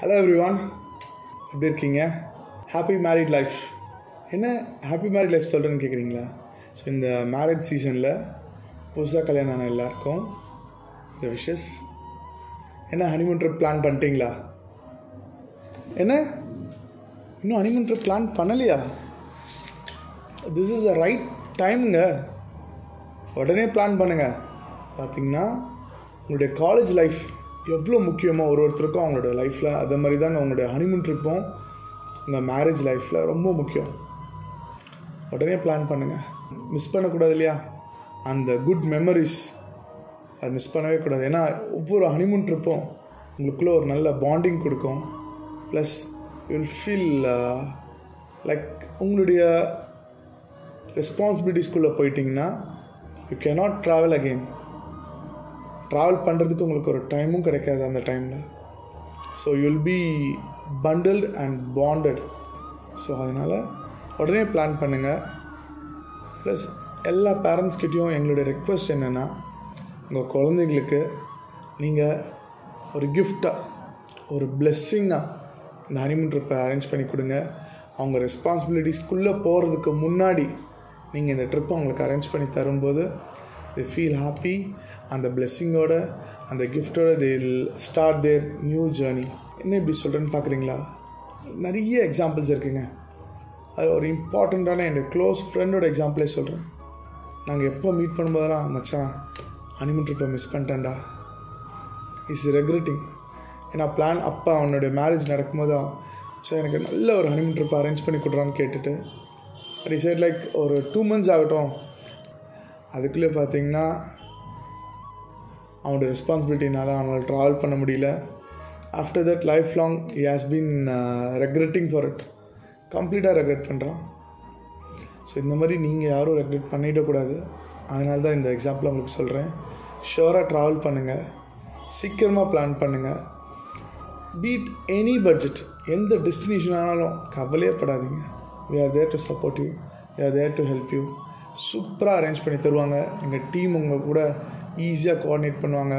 hello everyone எப்படி இருக்கீங்க happy married life என்ன ஹாப்பி மேரிட் லைஃப் சொல்கிறேன்னு கேட்குறீங்களா ஸோ இந்த மேரேஜ் சீசனில் புதுசாக கல்யாணம் ஆன எல்லாருக்கும் இந்த விஷஸ் என்ன ஹனிமூன் ட்ரிப் பிளான் பண்ணிட்டீங்களா என்ன இன்னும் ஹனிமூன் ட்ரிப் பிளான் பண்ணலையா திஸ் இஸ் த ரைட் டைமுங்க உடனே பிளான் பண்ணுங்கள் பார்த்தீங்கன்னா உங்களுடைய காலேஜ் லைஃப் எவ்வளோ முக்கியமோ ஒரு ஒருத்தருக்கும் அவங்களோட லைஃப்பில் அதே மாதிரி தாங்க அவங்களுடைய ஹனிமூன் ட்ரிப்பும் உங்கள் மேரேஜ் லைஃப்பில் ரொம்ப முக்கியம் உடனே பிளான் பண்ணுங்கள் மிஸ் பண்ணக்கூடாது இல்லையா அந்த குட் மெமரிஸ் அதை மிஸ் பண்ணவே கூடாது ஏன்னா ஒவ்வொரு ஹனிமூன் ட்ரிப்பும் உங்களுக்குள்ளே ஒரு நல்ல பாண்டிங் கொடுக்கும் plus you will feel like உங்களுடைய ரெஸ்பான்சிபிலிட்டிஸ்குள்ளே போயிட்டிங்கன்னா you cannot travel again travel பண்ணுறதுக்கு உங்களுக்கு ஒரு டைமும் கிடைக்காது அந்த டைமில் so you'll be bundled and bonded so அதனால் உடனே பிளான் பண்ணுங்கள் ப்ளஸ் எல்லா பேரண்ட்ஸ்கிட்டையும் எங்களுடைய ரெக்வஸ்ட் என்னென்னா உங்கள் குழந்தைங்களுக்கு நீங்கள் ஒரு கிஃப்டாக ஒரு பிளெஸ்ஸிங்காக இந்த ஹனிமூன் ட்ரிப்பை அரேஞ்ச் பண்ணி கொடுங்க அவங்க ரெஸ்பான்சிபிலிட்டிஸ்க்குள்ளே போகிறதுக்கு முன்னாடி நீங்கள் இந்த ட்ரிப்பை அவங்களுக்கு அரேஞ்ச் பண்ணி தரும்போது தி ஃபீல் ஹாப்பி அந்த பிளெஸ்ஸிங்கோட அந்த கிஃப்டோட they start their new journey என்ன இப்படி சொல்கிறேன்னு பார்க்குறீங்களா நிறைய எக்ஸாம்பிள்ஸ் இருக்குங்க அது ஒரு இம்பார்ட்டண்ட்டான என்னோட க்ளோஸ் ஃப்ரெண்டோட எக்ஸாம்பிளே சொல்கிறேன் நாங்கள் எப்போ மீட் பண்ணும்போதெல்லாம் மச்சான் ஹனிமூன் ட்ரிப்பை மிஸ் பண்ணிட்டேன்டா இஸ் ரெக்ரெட்டிங் ஏன்னா பிளான் அப்பா அவனுடைய மேரேஜ் நடக்கும்போது ஸோ எனக்கு நல்ல ஒரு ஹனிமூன் ட்ரிப் அரேஞ்ச் பண்ணி கொடுறான்னு கேட்டுட்டு பட் சைட் லைக் ஒரு டூ மந்த்ஸ் ஆகட்டும் அதுக்குள்ளே பார்த்தீங்கன்னா அவனோட ரெஸ்பான்சிபிலிட்டினால அவனால் ட்ராவல் பண்ண முடியல after that life long he has been regretting for it கம்ப்ளீட்டாக ரெக்ரெட் பண்ணுறான் ஸோ இந்த மாதிரி நீங்கள் யாரும் ரெக்ரெட் பண்ணிடக்கூடாது அதனால தான் இந்த எக்ஸாம்பிள் உங்களுக்கு சொல்கிறேன் ஷுவராக ட்ராவல் பண்ணுங்கள் சீக்கிரமாக பிளான் பண்ணுங்கள் பீட் எனி பட்ஜெட் எந்த டெஸ்டினேஷன் ஆனாலும் கவலையே படாதீங்க we are there to support you we are there to help you சூப்பராக அரேஞ்ச் பண்ணி தருவாங்க எங்கள் டீம் உங்கள் கூட ஈஸியாக கோஆர்டினேட் பண்ணுவாங்க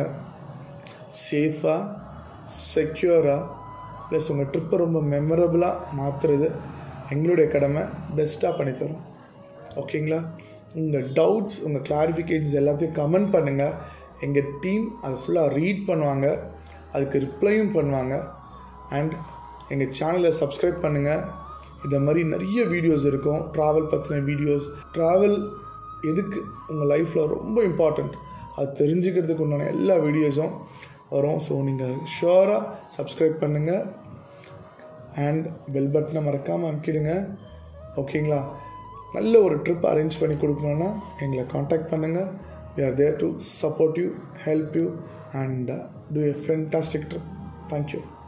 சேஃபாக செக்யூராக ப்ளஸ் உங்கள் ட்ரிப்பை ரொம்ப மெமரபுளாக மாற்றுறது எங்களுடைய கடமை பெஸ்ட்டாக பண்ணித்தரோம் ஓகேங்களா உங்கள் டவுட்ஸ் உங்கள் கிளாரிஃபிகேஷன்ஸ் எல்லாத்தையும் கமெண்ட் பண்ணுங்கள் எங்கள் டீம் அதை ஃபுல்லாக ரீட் பண்ணுவாங்க அதுக்கு ரிப்ளையும் பண்ணுவாங்க அண்ட் எங்கள் சேனலை சப்ஸ்கிரைப் பண்ணுங்கள் இந்த மாதிரி நிறைய வீடியோஸ் இருக்கும் ட்ராவல் பற்றின வீடியோஸ் ட்ராவல் எதுக்கு உங்கள் லைஃப்பில் ரொம்ப இம்பார்ட்டண்ட் அது தெரிஞ்சுக்கிறதுக்கு உண்டான எல்லா வீடியோஸும் வரும் ஸோ நீங்கள் ஷுவராக சப்ஸ்கிரைப் பண்ணுங்கள் அண்ட் பெல் பட்டனை மறக்காமல் அமுக்கிடுங்க ஓகேங்களா நல்ல ஒரு ட்ரிப் அரேஞ்ச் பண்ணி கொடுக்கணுன்னா எங்களை காண்டாக்ட் பண்ணுங்கள் we are there to support you help you and do a fantastic trip thank you